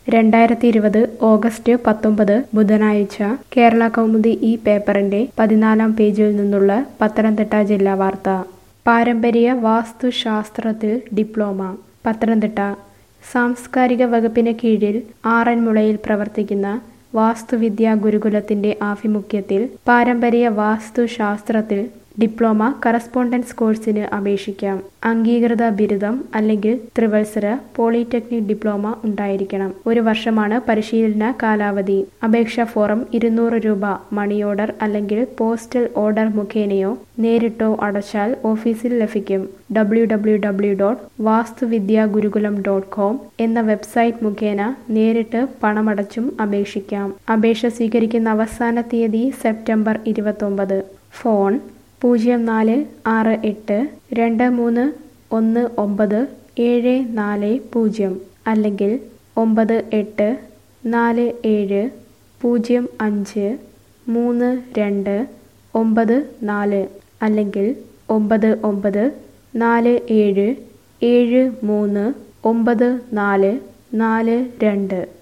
രണ്ടായിരത്തി ഇരുപത് ഓഗസ്റ്റ് പത്തൊമ്പത് ബുധനാഴ്ച കേരള കൗമുദി ഈ പേപ്പറിന്റെ പതിനാലാം പേജിൽ നിന്നുള്ള പത്തനംതിട്ട ജില്ലാ വാർത്ത പാരമ്പര്യ വാസ്തുശാസ്ത്രത്തിൽ ഡിപ്ലോമ പത്തനംതിട്ട സാംസ്കാരിക വകുപ്പിന് കീഴിൽ ആറന്മുളയിൽ പ്രവർത്തിക്കുന്ന വാസ്തുവിദ്യാ ഗുരുകുലത്തിന്റെ ആഭിമുഖ്യത്തിൽ പാരമ്പര്യ വാസ്തുശാസ്ത്രത്തിൽ ഡിപ്ലോമ കറസ്പോണ്ടൻസ് കോഴ്സിന് അപേക്ഷിക്കാം അംഗീകൃത ബിരുദം അല്ലെങ്കിൽ ത്രിവത്സര പോളിടെക്നിക് ഡിപ്ലോമ ഉണ്ടായിരിക്കണം ഒരു വർഷമാണ് പരിശീലന കാലാവധി അപേക്ഷാ ഫോറം ഇരുന്നൂറ് രൂപ മണി ഓർഡർ അല്ലെങ്കിൽ പോസ്റ്റൽ ഓർഡർ മുഖേനയോ നേരിട്ടോ അടച്ചാൽ ഓഫീസിൽ ലഭിക്കും W W W dot Vastuvidya Gurukulam dot com എന്ന വെബ്സൈറ്റ് മുഖേന നേരിട്ട് പണമടച്ചും അപേക്ഷിക്കാം അപേക്ഷ സ്വീകരിക്കുന്ന അവസാന തീയതി സെപ്റ്റംബർ ഇരുപത്തൊമ്പത് ഫോൺ പൂജ്യം നാല് ആറ് എട്ട് രണ്ട് മൂന്ന് ഒന്ന് ഒമ്പത് ഏഴ് നാല് പൂജ്യം അല്ലെങ്കിൽ ഒമ്പത് എട്ട് നാല് ഏഴ് പൂജ്യം അഞ്ച് മൂന്ന് രണ്ട് ഒമ്പത് നാല് അല്ലെങ്കിൽ ഒമ്പത് ഒമ്പത് നാല് ഏഴ് ഏഴ് മൂന്ന് ഒമ്പത് നാല് നാല് രണ്ട്